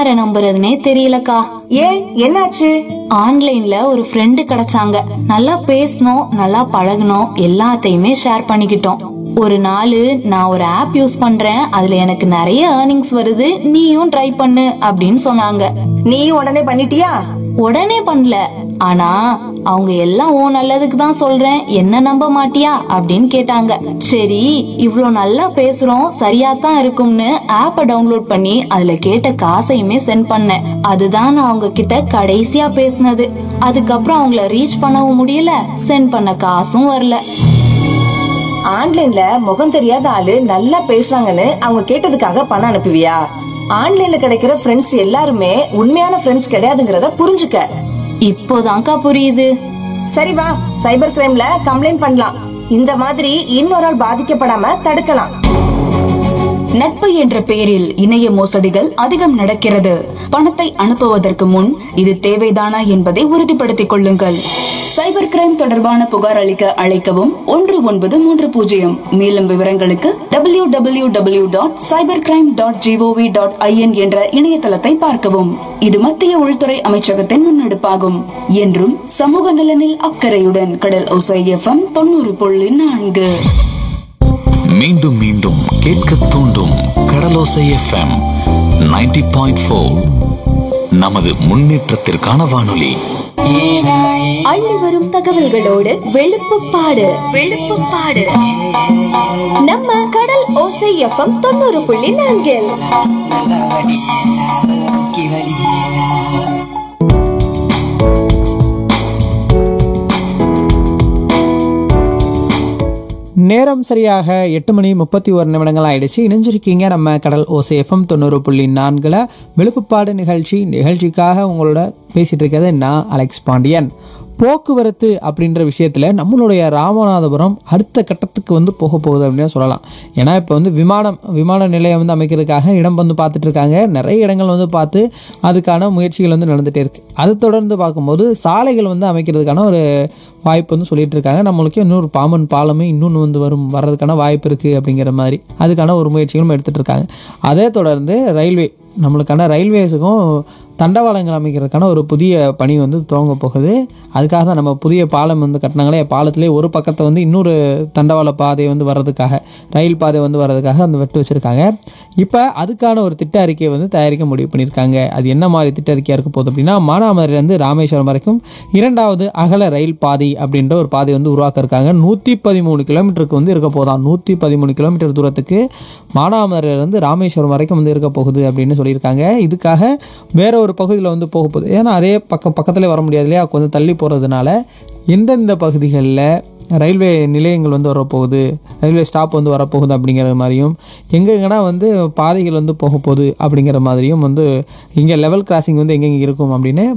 யார நம்புறதுனே தெரியலக்கா ஏன் என்னாச்சு ஆன்லைன்ல ஒரு ஃப்ரெண்டு கிடைச்சாங்க நல்லா பேசணும் நல்லா பழகணும் எல்லாத்தையுமே ஷேர் பண்ணிக்கிட்டோம் ஒரு நாள் நான் ஒரு ஆப் யூஸ் பண்றேன் அதுல எனக்கு நிறைய ஏர்னிங்ஸ் வருது நீயும் ட்ரை பண்ணு அப்படின்னு சொன்னாங்க நீயும் உடனே பண்ணிட்டியா உடனே பண்ணல ஆனா அவங்க எல்லாம் ஓ நல்லதுக்கு தான் சொல்றேன் என்ன நம்ப மாட்டியா அப்படின்னு கேட்டாங்க சரி இவ்ளோ நல்லா பேசுறோம் சரியா தான் இருக்கும்னு ஆப்பை டவுன்லோட் பண்ணி அதுல கேட்ட காசையுமே சென்ட் பண்ணேன் அதுதான் நான் அவங்க கிட்ட கடைசியா பேசினது அதுக்கப்புறம் அவங்கள ரீச் பண்ணவும் முடியல சென்ட் பண்ண காசும் வரல ஆன்லைன்ல முகம் தெரியாத ஆளு நல்லா பேசுறாங்கன்னு அவங்க கேட்டதுக்காக பணம் அனுப்புவியா ஆன்லைன்ல கிடைக்கிற ஃப்ரெண்ட்ஸ் எல்லாருமே உண்மையான ஃப்ரெண்ட்ஸ் கிடையாதுங்கறத புரிஞ்சுக்க இப்போதான்க்கா புரியுது சரி வா சைபர் கிரைம்ல கம்ப்ளைண்ட் பண்ணலாம் இந்த மாதிரி இன்னொரு ஆள் பாதிக்கப்படாம தடுக்கலாம் நட்பு என்ற பெயரில் இணைய மோசடிகள் அதிகம் நடக்கிறது பணத்தை அனுப்புவதற்கு முன் இது தேவைதானா என்பதை உறுதிப்படுத்திக் கொள்ளுங்கள் சைபர் கிரைம் தொடர்பான புகார் அளிக்க அழைக்கவும் ஒன்று ஒன்பது மூன்று பூஜ்ஜியம் மேலும் விவரங்களுக்கு W W W dot cyber crime dot GOV dot IN என்ற இணையதளத்தை பார்க்கவும் இது மத்திய உள்துறை அமைச்சகத்தின் முன்னெடுப்பாகும் என்றும் சமூக நலனில் அக்கறையுடன் கடல் ஒசை எஃப்எம் தொண்ணூறு புள்ளி நான்கு மீண்டும் மீண்டும் கேட்க தூண்டும் கடலோசை எஃப்எம் 90.4 பாயிண்ட் நமது முன்னேற்றத்திற்கான வானொலி அள்ளி வரும் தகவல்களோடு வெளுப்புப்பாடு வெளுப்புப்பாடு நம்ம கடல் ஓசை எஃப்எம் தொண்ணூறு புள்ளி நான்கில் நேரம் சரியாக எட்டு மணி முப்பத்தி ஒரு நிமிடங்கள் ஆயிடுச்சு இணைஞ்சிருக்கீங்க நம்ம கடல் ஓசை எஃப்எம் தொண்ணூறு புள்ளி நான்கில் விழுப்புப்பாடு நிகழ்ச்சி நிகழ்ச்சிக்காக உங்களோட பேசிட்டு இருக்கிறது நான் அலெக்ஸ் பாண்டியன் போக்குவரத்து அப்படின்ற விஷயத்தில் நம்மளுடைய ராமநாதபுரம் அடுத்த கட்டத்துக்கு வந்து போக போகுது அப்படின்னு சொல்லலாம் ஏன்னா இப்போ வந்து விமானம் விமான நிலையம் வந்து அமைக்கிறதுக்காக இடம் வந்து பார்த்துட்டு இருக்காங்க நிறைய இடங்கள் வந்து பார்த்து அதுக்கான முயற்சிகள் வந்து நடந்துகிட்டே இருக்கு அது தொடர்ந்து பார்க்கும்போது சாலைகள் வந்து அமைக்கிறதுக்கான ஒரு வாய்ப்பு வந்து சொல்லிட்டு இருக்காங்க நம்மளுக்கு இன்னொரு பாம்பன் பாலமே இன்னொன்று வந்து வரும் வர்றதுக்கான வாய்ப்பு இருக்குது அப்படிங்கிற மாதிரி அதுக்கான ஒரு முயற்சிகளும் எடுத்துகிட்டு இருக்காங்க அதே தொடர்ந்து ரயில்வே நம்மளுக்கான ரயில்வேஸுக்கும் தண்டவாளங்கள் அமைக்கிறதுக்கான ஒரு புதிய பணி வந்து துவங்க போகுது அதுக்காக தான் நம்ம புதிய பாலம் வந்து கட்டினாங்களே பாலத்திலே ஒரு பக்கத்தை வந்து இன்னொரு தண்டவாள பாதை வந்து வர்றதுக்காக ரயில் பாதை வந்து வர்றதுக்காக அந்த வெட்டு வச்சுருக்காங்க இப்போ அதுக்கான ஒரு திட்ட அறிக்கையை வந்து தயாரிக்க முடிவு பண்ணியிருக்காங்க அது என்ன மாதிரி திட்ட அறிக்கையாக இருக்க போகுது அப்படின்னா மானாமதுரையிலேருந்து ராமேஸ்வரம் வரைக்கும் இரண்டாவது அகல ரயில் பாதை அப்படின்ற ஒரு பாதை வந்து உருவாக்க இருக்காங்க நூற்றி பதிமூணு கிலோமீட்டருக்கு வந்து இருக்க போதாம் நூற்றி பதிமூணு கிலோமீட்டர் தூரத்துக்கு மானாமதுரையிலேருந்து ராமேஸ்வரம் வரைக்கும் வந்து இருக்க போகுது அப்படின்னு சொல்லியிருக்காங்க இதுக்காக வேற ஒரு பகுதியில் வந்து போக போகுது ஏன்னா அதே பக்கம் பக்கத்தில் வர முடியாது இல்லையா கொஞ்சம் தள்ளி போகிறதுனால எந்தெந்த பகுதிகளில் ரயில்வே நிலையங்கள் வந்து வரப்போகுது ரயில்வே ஸ்டாப் வந்து வரப்போகுது அப்படிங்கிற மாதிரியும் எங்கெங்கன்னா வந்து பாதைகள் வந்து போக போகுது அப்படிங்கிற மாதிரியும் வந்து இங்கே லெவல் கிராசிங் வந்து எங்கெங்கே இருக்கும் அப்படின்னு